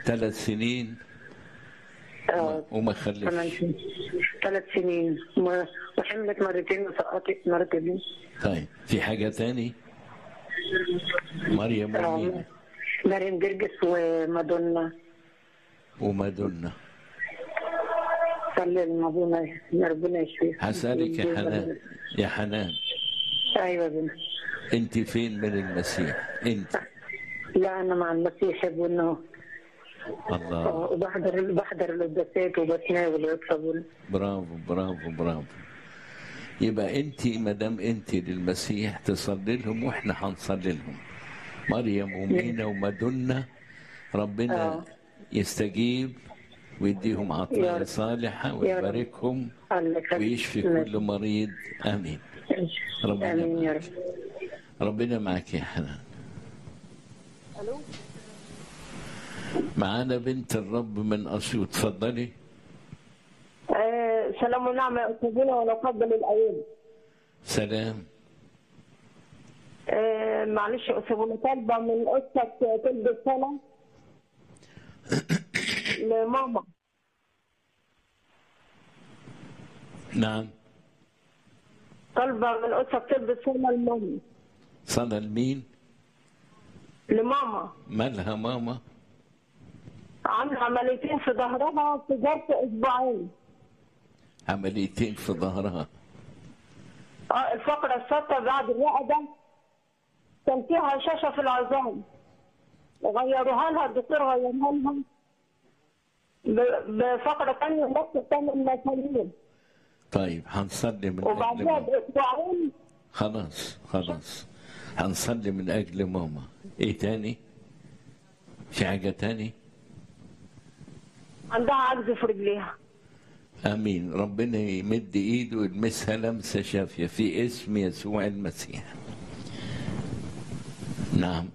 ثلاث سنين اه وما ثمان خلفش سنين ثلاث سنين و- وحملت مرتين وسقطت مرتين طيب في حاجة تاني مريم آه، ومين مريم جرجس ومادونا ومادونا صلي لمادونا يا ربنا يشفيها هسألك يا حنان يا حنان ايوه يا بنت انت فين من المسيح انت لا انا مع المسيح يا ابونا الله آه، وبحضر بحضر القداسات وبتناول ويطلبوا برافو برافو برافو يبقى انت ما دام انت للمسيح تصلي لهم واحنا هنصلي لهم مريم ومينا ومادونا ربنا آه. يستجيب ويديهم يا عطايا رب. صالحة يا رب. ويباركهم الله يخليك. ويشفي كل مريض آمين ربنا امين يا معك. رب ربنا معك يا حنان معانا بنت الرب من أسيوط اتفضلي آه، سلام ونعمة يا أستاذنا ونقبل الأيام سلام آه، معلش يا أستاذنا طالبة من أختك تلبس سنة لماما نعم طالبة من أختك تلبس سنة لماما صلى لمين لماما مالها ماما عاملة عمليتين في ظهرها في ظرف أسبوعين عمليتين في ظهرها اه الفقرة الستة بعد الرقبة كان فيها هشاشة في العظام غيروها لها الدكتور غيرها لها ب- بفقرة تانية نفس الثمان مسامير طيب هنصلي من أجل وبعدها ماما بأسبوعين خلاص خلاص هنصلي من أجل ماما إيه تاني في حاجة تاني عندها عجز في رجليها آمين ربنا يمد إيده ويلمسها لمسة شافية في اسم يسوع المسيح نعم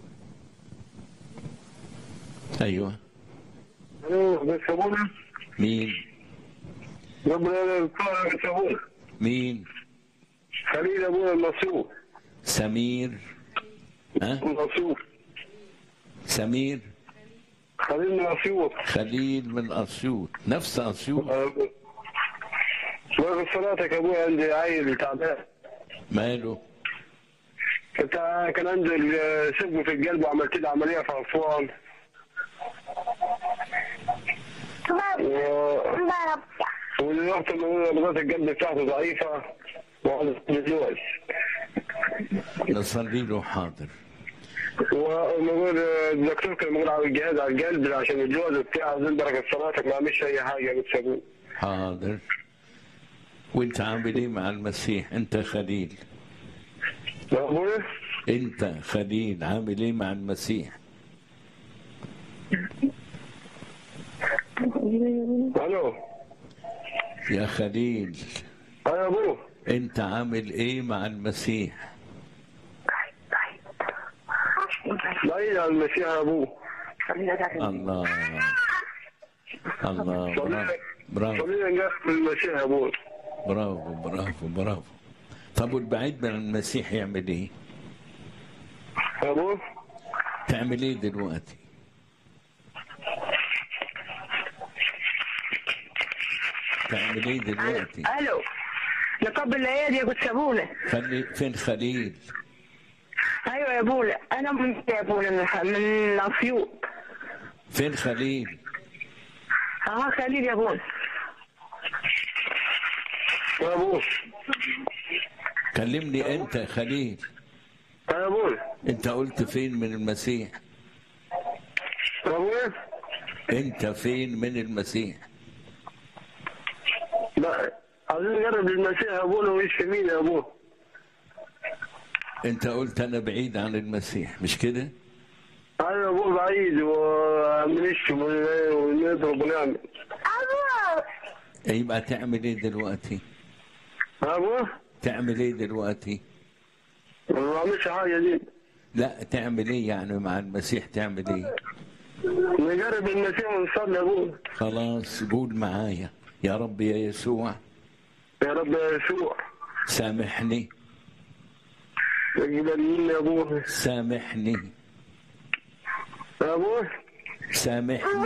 أيوة الو بيسمونا مين ربنا يذكرها بيسمونا مين خليل ابونا المنصور سمير ها المنصور سمير خليل المنصور خليل من أسيوط نفس أسيوط بارك صلاتك يا ابويا عندي عيل تعبان ماله كنت كان عندي سب في القلب وعملت له عمليه في اسوان و... ودلوقتي نبضات القلب بتاعته ضعيفه وعاوز يتجوز نصلي له حاضر ونقول الدكتور كان بيقول على الجهاز على القلب عشان الجواز وبتاع عاوزين بركه صلاتك ما عملش اي حاجه بس ابوي حاضر وانت عامل ايه مع المسيح انت خليل يا ابويا انت خليل عامل ايه مع المسيح الو يا خليل اه يا ابوي انت عامل ايه مع المسيح بعيد عن المسيح يا ابوه الله الله برافو برافو خلينا نقفل المسيح يا ابوي برافو برافو برافو طب والبعيد من المسيح يعمل ايه يا ابوي تعمل ايه دلوقتي تعمل ايه دلوقتي الو نقبل الايادي يا قدس ابونا خلي فين خليل ايوه يا ابونا انا من يا ابونا من من اسيوط فين خليل اه خليل يا ابونا يا ابوي كلمني انت خليل يا ابوي انت قلت فين من المسيح يا ابوي انت فين من المسيح لا عايزين نقرب للمسيح يا ابونا ويشفي مين يا ابوي انت قلت انا بعيد عن المسيح مش كده انا يا ابوي بعيد ومنش ونضرب ونعمل يبقى تعمل ايه دلوقتي يا ابوي تعمل ايه دلوقتي ما بعملش حاجه دي لا تعمل ايه يعني مع المسيح تعمل ايه نقرب المسيح ونصلي يا ابوي خلاص قول معايا يا رب يا يسوع يا رب يا يسوع سامحني اقبل مني يا ابوي سامحني يا ابوي سامحني